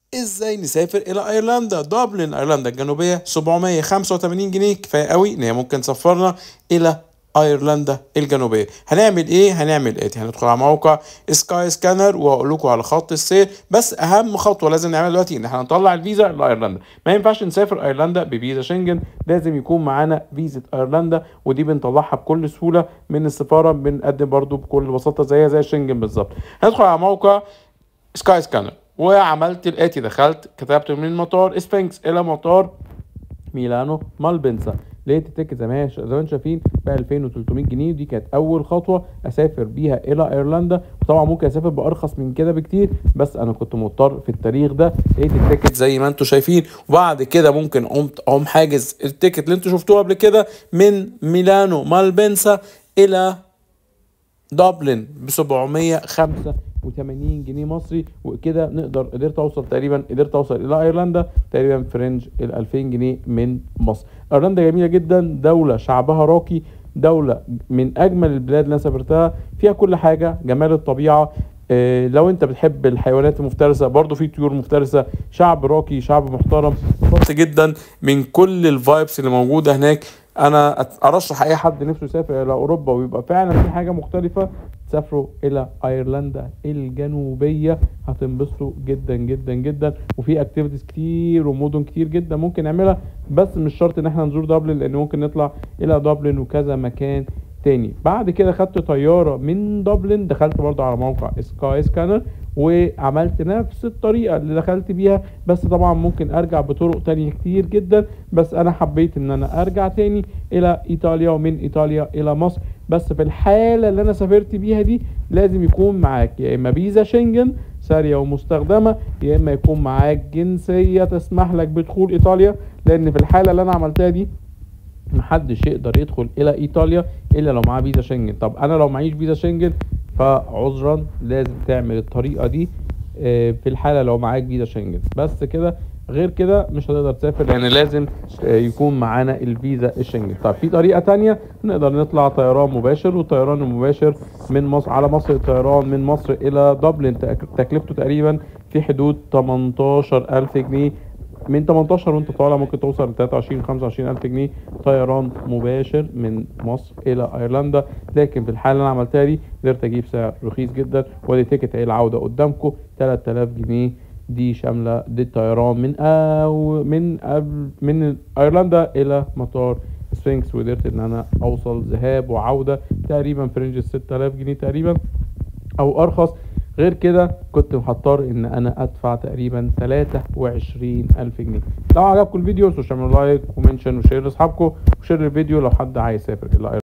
ازاي نسافر الى ايرلندا دبلن ايرلندا الجنوبيه 785 جنيه كفايه قوي ان هي ممكن تسفرنا الى ايرلندا الجنوبيه هنعمل ايه هنعمل ايه هندخل على موقع سكاي سكانر واقول لكم على خط السير بس اهم خطوه لازم نعملها دلوقتي ان احنا نطلع الفيزا لايرلندا ما ينفعش نسافر ايرلندا بفيزا شنجن لازم يكون معانا فيزا ايرلندا ودي بنطلعها بكل سهوله من السفاره بنقدم برضو بكل بساطه زيها زي الشنجن بالظبط هندخل على موقع سكاي سكانر وعملت الاتي دخلت كتبت من مطار سفنكس الى مطار ميلانو مالبنسا لقيت التيكت زي ما هي زي ما انتم شايفين ب 2300 جنيه ودي كانت اول خطوه اسافر بيها الى ايرلندا وطبعا ممكن اسافر بارخص من كده بكتير بس انا كنت مضطر في التاريخ ده لقيت التيكت زي ما انتم شايفين وبعد كده ممكن قمت اقوم حاجز التيكت اللي انتم شفتوه قبل كده من ميلانو مالبنسا الى دبلن ب 785 جنيه مصري وكده نقدر قدرت اوصل تقريبا قدرت اوصل الى ايرلندا تقريبا في رينج ال 2000 جنيه من مصر ايرلندا جميله جدا دوله شعبها راقي دوله من اجمل البلاد اللي انا سافرتها فيها كل حاجه جمال الطبيعه إيه لو انت بتحب الحيوانات المفترسه برضو في طيور مفترسه شعب راقي شعب محترم انبسطت جدا من كل الفايبس اللي موجوده هناك انا ارشح اي حد نفسه يسافر الى اوروبا ويبقى فعلا في حاجه مختلفه تسافروا الى ايرلندا الجنوبيه هتنبسطوا جدا جدا جدا وفي اكتيفيتيز كتير ومدن كتير جدا ممكن نعملها بس مش شرط ان احنا نزور دبلن لان ممكن نطلع الى دبلن وكذا مكان تاني بعد كده خدت طياره من دبلن دخلت برضه على موقع سكاي سكانر وعملت نفس الطريقه اللي دخلت بيها بس طبعا ممكن ارجع بطرق تانية كتير جدا بس انا حبيت ان انا ارجع تاني الى ايطاليا ومن ايطاليا الى مصر بس في الحاله اللي انا سافرت بيها دي لازم يكون معاك يا اما فيزا شنجن ساريه ومستخدمه يا اما يكون معاك جنسيه تسمح لك بدخول ايطاليا لان في الحاله اللي انا عملتها دي محدش يقدر يدخل الى ايطاليا الا لو معاه فيزا شنجن طب انا لو معيش فيزا شنجن فعذرا لازم تعمل الطريقه دي في الحاله لو معاك فيزا شنجن بس كده غير كده مش هتقدر تسافر لان يعني لازم يكون معانا الفيزا الشنجن طب في طريقه تانية نقدر نطلع طيران مباشر والطيران المباشر من مصر على مصر الطيران من مصر الى دبلن تكلفته تقريبا في حدود 18000 جنيه من 18 وانت طالع ممكن توصل ل 23 25 الف جنيه طيران مباشر من مصر الى ايرلندا لكن في الحاله اللي انا عملتها دي قدرت اجيب سعر رخيص جدا ودي تيكت اهي العوده قدامكم 3000 جنيه دي شامله دي الطيران من أو من قبل من ايرلندا الى مطار سفنكس وقدرت ان انا اوصل ذهاب وعوده تقريبا في رينج 6000 جنيه تقريبا او ارخص غير كده كنت هضطر ان انا ادفع تقريبا 23 الف جنيه لو عجبكم الفيديو متنسوش تعملوا لايك ومنشن وشير لاصحابكم وشير الفيديو لو حد عايز يسافر الى